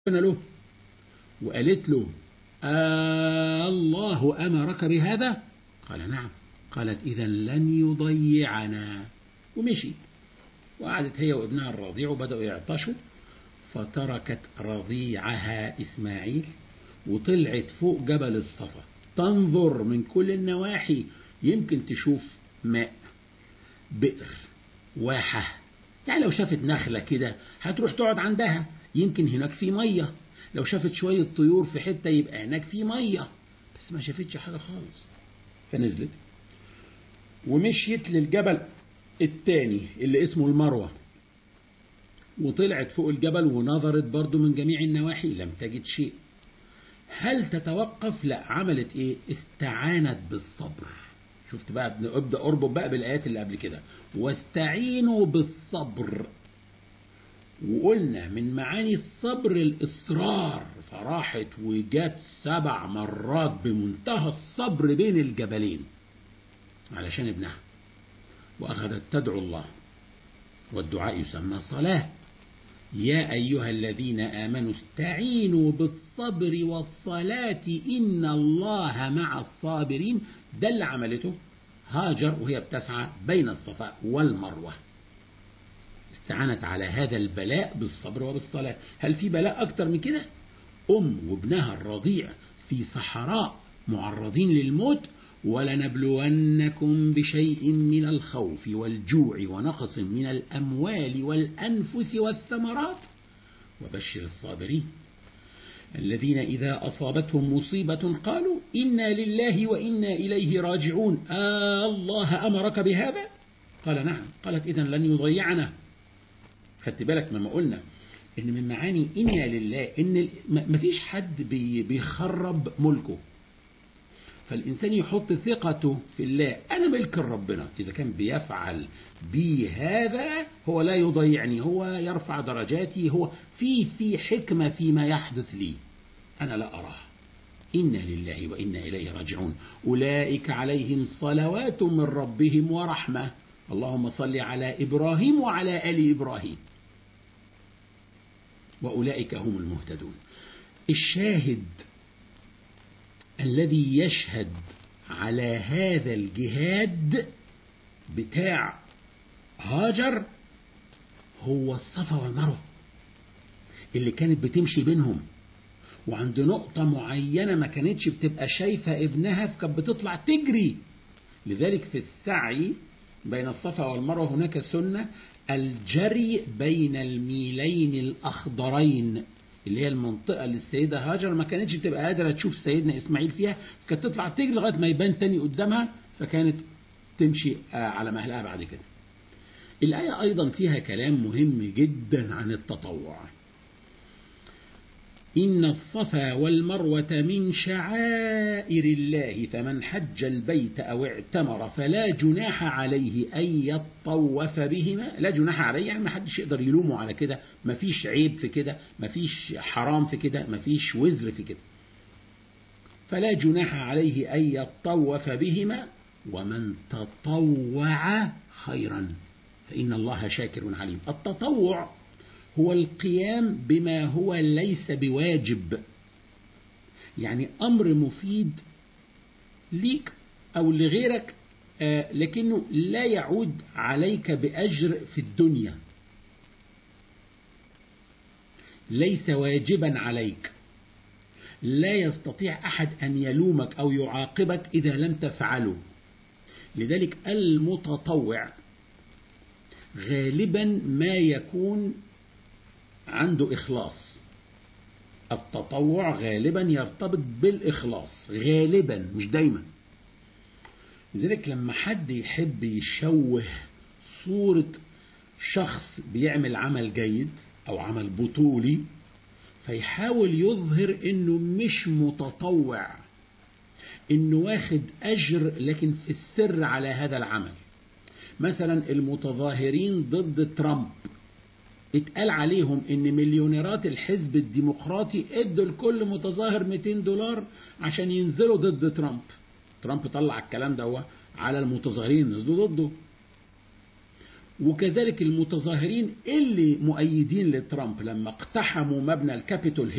له وقالت له آه الله أمرك بهذا قال نعم قالت إذا لن يضيعنا ومشي وقعدت هي وابنها الرضيع وبدأوا يعطشوا فتركت رضيعها إسماعيل وطلعت فوق جبل الصفا تنظر من كل النواحي يمكن تشوف ماء بئر واحة يعني لو شافت نخلة كده هتروح تقعد عندها يمكن هناك في مية لو شافت شوية طيور في حتة يبقى هناك في مية بس ما شافتش حاجة خالص فنزلت ومشيت للجبل التاني اللي اسمه المروة وطلعت فوق الجبل ونظرت برضو من جميع النواحي لم تجد شيء هل تتوقف لا عملت ايه استعانت بالصبر شفت بقى ابدا اربط بقى بالايات اللي قبل كده واستعينوا بالصبر وقلنا من معاني الصبر الاصرار فراحت وجات سبع مرات بمنتهى الصبر بين الجبلين علشان ابنها واخذت تدعو الله والدعاء يسمى صلاه يا أيها الذين آمنوا استعينوا بالصبر والصلاة إن الله مع الصابرين ده اللي عملته هاجر وهي بتسعى بين الصفا والمروة استعانت على هذا البلاء بالصبر وبالصلاة هل في بلاء أكتر من كده أم وابنها الرضيع في صحراء معرضين للموت ولنبلونكم بشيء من الخوف والجوع ونقص من الأموال والأنفس والثمرات وبشر الصابرين الذين إذا أصابتهم مصيبة قالوا إنا لله وإنا إليه راجعون آه الله أمرك بهذا قال نعم قالت إذا لن يضيعنا خدت بالك مما قلنا إن من معاني إنا لله إن مفيش حد بيخرب ملكه فالإنسان يحط ثقته في الله أنا ملك ربنا إذا كان بيفعل بي هذا هو لا يضيعني هو يرفع درجاتي هو في في حكمة فيما يحدث لي أنا لا أراه إنا لله وإنا إليه راجعون أولئك عليهم صلوات من ربهم ورحمة اللهم صل على إبراهيم وعلى آل إبراهيم وأولئك هم المهتدون الشاهد الذي يشهد على هذا الجهاد بتاع هاجر هو الصفا والمروه اللي كانت بتمشي بينهم وعند نقطة معينة ما كانتش بتبقى شايفة ابنها فكانت بتطلع تجري لذلك في السعي بين الصفا والمروة هناك سنة الجري بين الميلين الأخضرين اللي هي المنطقة اللي السيدة هاجر ما كانتش بتبقى قادرة تشوف سيدنا إسماعيل فيها كانت تطلع تجري لغاية ما يبان تاني قدامها فكانت تمشي على مهلها بعد كده الآية أيضا فيها كلام مهم جدا عن التطوع إن الصفا والمروة من شعائر الله فمن حج البيت أو اعتمر فلا جناح عليه أن يطوف بهما لا جناح عليه يعني ما حدش يقدر يلومه على كده ما فيش عيب في كده ما فيش حرام في كده ما فيش وزر في كده فلا جناح عليه أن يطوف بهما ومن تطوع خيرا فإن الله شاكر عليم التطوع هو القيام بما هو ليس بواجب يعني أمر مفيد ليك أو لغيرك آه لكنه لا يعود عليك بأجر في الدنيا ليس واجبا عليك لا يستطيع أحد أن يلومك أو يعاقبك إذا لم تفعله لذلك المتطوع غالبا ما يكون عنده إخلاص التطوع غالبا يرتبط بالإخلاص غالبا مش دايما لذلك لما حد يحب يشوه صورة شخص بيعمل عمل جيد أو عمل بطولي فيحاول يظهر انه مش متطوع انه واخد اجر لكن في السر على هذا العمل مثلا المتظاهرين ضد ترامب اتقال عليهم ان مليونيرات الحزب الديمقراطي ادوا لكل متظاهر 200 دولار عشان ينزلوا ضد ترامب ترامب طلع الكلام ده على المتظاهرين نزلوا ضده وكذلك المتظاهرين اللي مؤيدين لترامب لما اقتحموا مبنى الكابيتول